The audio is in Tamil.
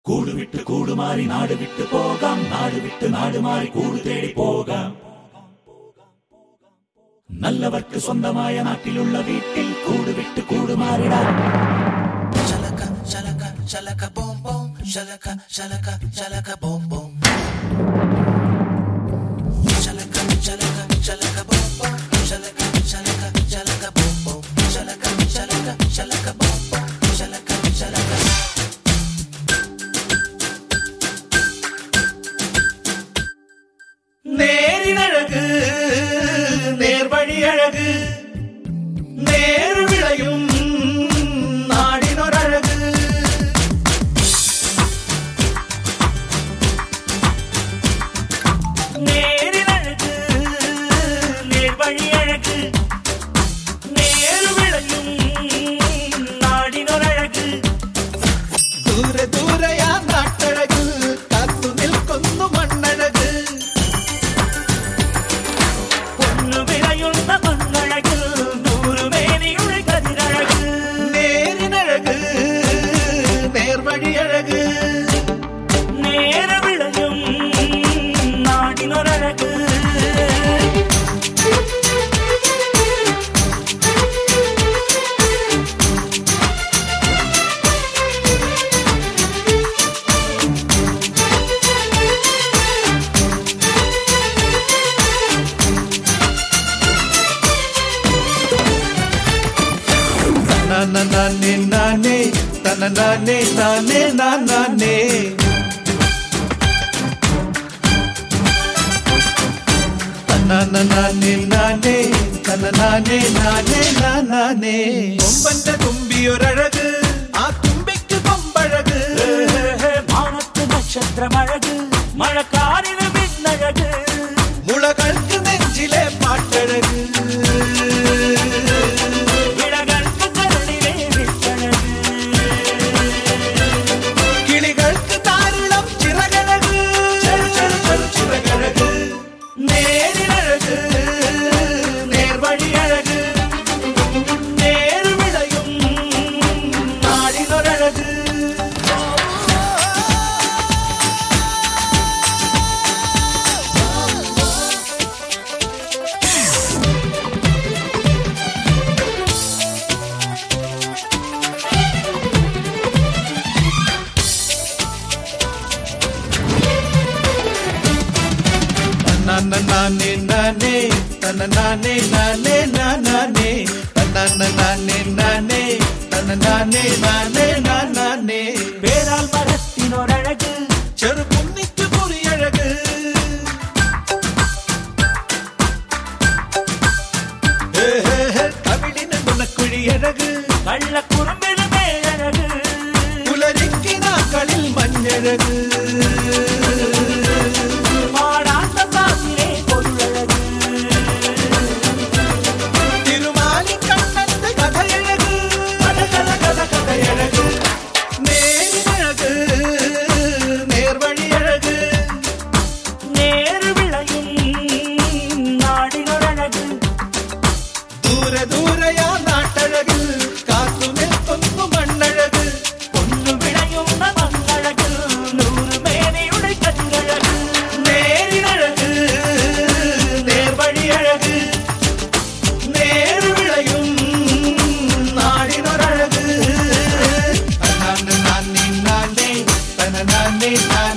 கூடு விட்டு கூடு மாறி நாடு விட்டு போகாம் நாடு விட்டு நாடு மாறி கூடு தேடி போகாம் நல்லவர்க்கு சொந்தமாய நாட்டிலுள்ள வீட்டில் கூடு விட்டு கூடு மாறிடா Shalaka, shalaka, shalaka, boom, boom. Shalaka, shalaka, shalaka, boom, boom. Shalaka, shalaka, shalaka, boom, boom. Shalaka, shalaka, shalaka, boom, boom. Shalaka, shalaka, shalaka, boom, boom. Shalaka, shalaka. நேரினழகு நேர்வழி அழகு நேரு விளையும் நாடினொரு அழகு நேரினழகு நேர்வழி அழகு நேரு விளையும் நாடினொரு அழகு ദൂര ദൂരയാ നാട്ടഴക് കാത്തു നിൽക്കുന്നു മണ്ണഴക് பொண்ணு விளையுள்ள மண்ணழகில் நூறு மேனியுள் கதிரழகு നേരിനഴക് നേർവഴി അഴക് நேர விளையும் நாடினொரழகு നാനേ നാനേ തന നാനേ നാനേ നാനേ നാനേ നാനേ തന നാനേ നാനേ നാനേ കൊമ്പന്റെ തുമ്പിയൊരഴക് ആ തുമ്പിക്ക് കൊമ്പഴക് வானத்து நட்சத்திரம் அழகு மழக்காரில் மின்னழகு മുളകൾക്ക് നെഞ്ചിലെ പാട്ടഴക് விழகற்கு கரடிலே விட்டழகு കിളികൾക്ക് താരിളം ചിറകഴക് ചിറകഴക് நேரினழகு நேர்வழி அழகு நேரு விளையும் நாடினொரழகு നാനേ നാനേ നാനേ തന നാനേ നാനേ നാനേ തന നാനേ നാനേ തന നാനേ നാനേ നാനേ வேறால் மரத்தினொரழகு ചെറു കുന്നിക്ക് കുറിയഴക് കവിളിന് മുനക്കുഴിയഴക് கள்ள குறும்பில் மேழகு പുലരിക്കിനാക്കളിൽ മഞ്ഞഴക് பாடாந்த காசிலே பொருளழகு തിരുമാലിക്കണ്ണന്റെ കഥയഴക് കഥ കഥ കഥ കഥയഴക് നേരിനഴക് നേർവഴിയഴക് நேரு விளையும் நாடினொரழகு ദൂര ദൂരയാ നാട്ടഴകിൽ കാത്തു നിൽക്കുന്നു മണ്ണഴക് பொண்ணு விளையும் மங்களழகு நூறு மேனியுடை கதிரழகு നേരിനഴക് നേർവഴിയഴക് നേരുവിളയും നാടിനൊരഴക് തന്നാനെ നാനേ നാനേ തന നാനേ നാനേ